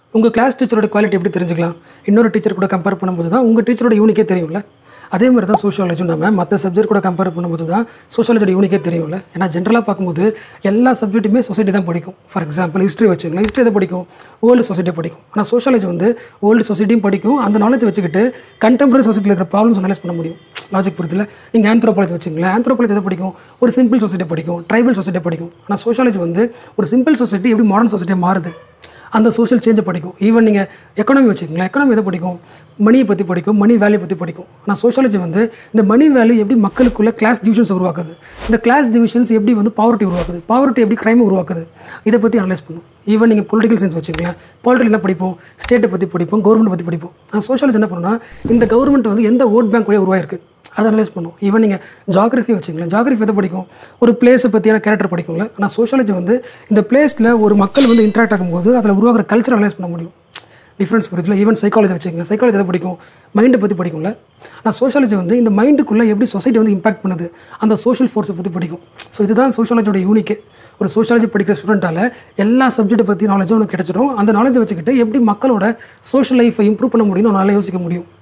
உங்கள் class டீச்சரோட quality எப்படி தெரிஞ்சுக்கலாம் இன்னொரு டீச்சர் கூட கம்பேர் பண்ணும்போது தான் உங்கள் டீச்சரோட யூனிக்கே தெரியும்ல அதே மாதிரி தான் சோஷியாலஜியும் நம்ம மற்ற சப்ஜெக்ட் கூட கம்பேர் பண்ணும்போது தான் சோஷியாலஜியோட யூனிக்கே தெரியும்ல ஏன்னா ஜென்ரலாக பார்க்கும்போது எல்லா சப்ஜெக்ட்டுமே சொசைட்டி தான் படிக்கும் ஃபார் எக்ஸாம்பிள் ஹிஸ்ட்ரி வச்சுக்கலாம் ஹிஸ்ட்ரி எதை படிக்கும் ஓல்டு சொசைட்டி படிக்கும் ஆனால் சோஷியாலஜி வந்து ஓல்டு சொசைட்டியும் படிக்கும் அந்த நாலேஜ் வச்சுக்கிட்டு கண்டெம்பரரி சொசைட்டியில் இருக்கிற ப்ராப்ளம்ஸ் அனலைஸ் பண்ண முடியும் லாஜிக் புரியுதுல நீங்கள் ஆந்த்ரோபாலஜி வச்சுங்களேன் ஆந்த்ரோபாலஜி எதை படிக்கும் ஒரு சிம்பிள் சொசைட்டி படிக்கும் ட்ரைபல் சொசைட்டி படிக்கும் ஆனால் சோஷியாலஜி வந்து ஒரு சிம்பிள் சொசைட்டி எப்படி மாடர்ன் சொசைட்டியாக மாறுது அந்த சோஷியல் சேஞ்சை படிக்கும் ஈவன் நீங்கள் எக்கனாமி வச்சுக்கோங்களேன் எக்கனாமி எதை படிக்கும் மணியை பற்றி படிக்கும் மணி வேல்யூ பற்றி படிக்கும் ஆனால் சோஷியாலஜி வந்து இந்த மணி வேல்யூ எப்படி மக்களுக்குள்ள கிளாஸ் டிவிஷன்ஸ் உருவாக்குது இந்த கிளாஸ் டிவிஷன்ஸ் எப்படி வந்து பாவர்ட்டி உருவாக்குது பாவர்ட்டி எப்படி கிரைம் உருவாக்குது இதை பற்றி அனலைஸ் பண்ணும் ஈவன் நீங்கள் பொலிட்டிக்கல் சயின்ஸ் வச்சுக்கோங்களேன் பாலிட்டிக்கல் என்ன படிப்போம் ஸ்டேட்டை பற்றி படிப்போம் கவர்மெண்ட் பற்றி படிப்போம் ஆனால் சோஷியாலஜி என்ன பண்ணுன்னா இந்த கவர்மெண்ட் வந்து எந்த ஓட் பேங்க் வழியாக உருவாயிருக்கு அதை அனலைஸ் பண்ணும் ஈவன் நீங்கள் ஜாகிரஃபி வச்சுங்களேன் ஜாகிரஃபி எதை படிக்கும் ஒரு பிளேஸை பற்றியான கேரக்டர் படிக்கும்ல ஆனால் சோஷியாலஜி வந்து இந்த பிளேஸில் ஒரு மக்கள் வந்து இன்ட்ராக்ட் ஆகும்போது அதில் உருவாகிற கல்ச்சர் அனலைஸ் பண்ண முடியும் டிஃப்ரென்ஸ் புரியுதுல ஈவன் சைக்காலஜி வச்சுக்கோங்க சைக்காலஜி எதை படிக்கும் மைண்டை பற்றி படிக்கும்ல ஆனால் சோஷியாலஜி வந்து இந்த மைண்டுக்குள்ளே எப்படி சொசைட்டி வந்து இம்பாக்ட் பண்ணுது அந்த சோஷியல் ஃபோர்ஸை பற்றி படிக்கும் ஸோ இதுதான் சோஷியாலஜியோட யூனிக்கு ஒரு சோஷியாலஜி படிக்கிற ஸ்டூடெண்ட்டால் எல்லா சப்ஜெக்ட்டை பற்றி நாலேஜும் உனக்கு கிடைச்சிடும் அந்த நாலேஜை வச்சுக்கிட்டு எப்படி மக்களோட சோஷியல் லைஃப்பை இம்ப்ரூவ் பண்ண முடியும்னு நல்லா யோசிக்க முடியும்